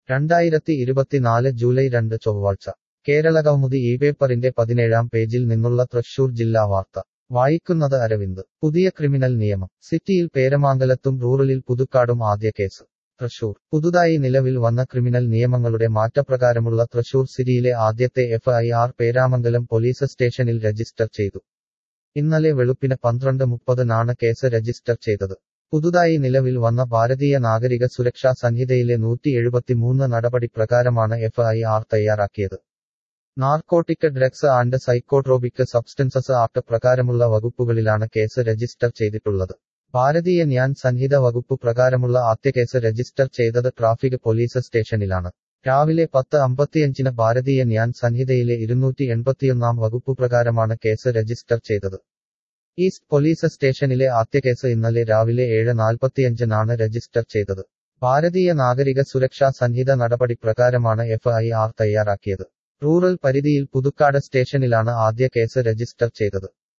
രണ്ടായിരത്തി ഇരുപത്തിനാല് ജൂലൈ രണ്ട് ചൊവ്വാഴ്ച കേരളകൗമുദി ഈ പേപ്പറിന്റെ പതിനേഴാം പേജിൽ നിന്നുള്ള തൃശൂർ ജില്ലാ വാർത്ത വായിക്കുന്നത് അരവിന്ദ് പുതിയ ക്രിമിനൽ നിയമം സിറ്റിയിൽ പേരമാങ്കലത്തും റൂറലിൽ പുതുക്കാടും ആദ്യ കേസ് തൃശൂർ പുതുതായി നിലവിൽ വന്ന ക്രിമിനൽ നിയമങ്ങളുടെ മാറ്റപ്രകാരമുള്ള തൃശൂർ സിറ്റിയിലെ ആദ്യത്തെ F I R Peramangalam police സ്റ്റേഷനിൽ രജിസ്റ്റർ ചെയ്തു ഇന്നലെ വെളുപ്പിന് പന്ത്രണ്ട് മുപ്പതിനാണ് കേസ് രജിസ്റ്റർ ചെയ്തത് പുതുതായി നിലവിൽ വന്ന ഭാരതീയ നാഗരിക സുരക്ഷാ സംഹിതയിലെ നൂറ്റി എഴുപത്തിമൂന്ന് നടപടി പ്രകാരമാണ് എഫ് ഐ ആർ തയ്യാറാക്കിയത് narcotic drugs and psychotropic substances act പ്രകാരമുള്ള വകുപ്പുകളിലാണ് കേസ് രജിസ്റ്റർ ചെയ്തിട്ടുള്ളത് ഭാരതീയ ന്യാൻ സംഹിത വകുപ്പ് പ്രകാരമുള്ള ആദ്യ കേസ് രജിസ്റ്റർ ചെയ്തത് ട്രാഫിക് പോലീസ് സ്റ്റേഷനിലാണ് രാവിലെ പത്ത് അമ്പത്തിയഞ്ചിന് ഭാരതീയ ന്യാൻ സംഹിതയിലെ ഇരുന്നൂറ്റി എൺപത്തിയൊന്നാം വകുപ്പ് പ്രകാരമാണ് കേസ് രജിസ്റ്റർ ചെയ്തത് ഈസ്റ്റ് പോലീസ് സ്റ്റേഷനിലെ ആദ്യ കേസ് ഇന്നലെ രാവിലെ ഏഴ് നാൽപ്പത്തിയഞ്ചിനാണ് രജിസ്റ്റർ ചെയ്തത് ഭാരതീയ നാഗരിക സുരക്ഷാ സംഹിത നടപടി പ്രകാരമാണ് എഫ് ഐ ആർ തയ്യാറാക്കിയത് റൂറൽ പരിധിയിൽ പുതുക്കാട് സ്റ്റേഷനിലാണ് ആദ്യ കേസ് രജിസ്റ്റർ ചെയ്തത്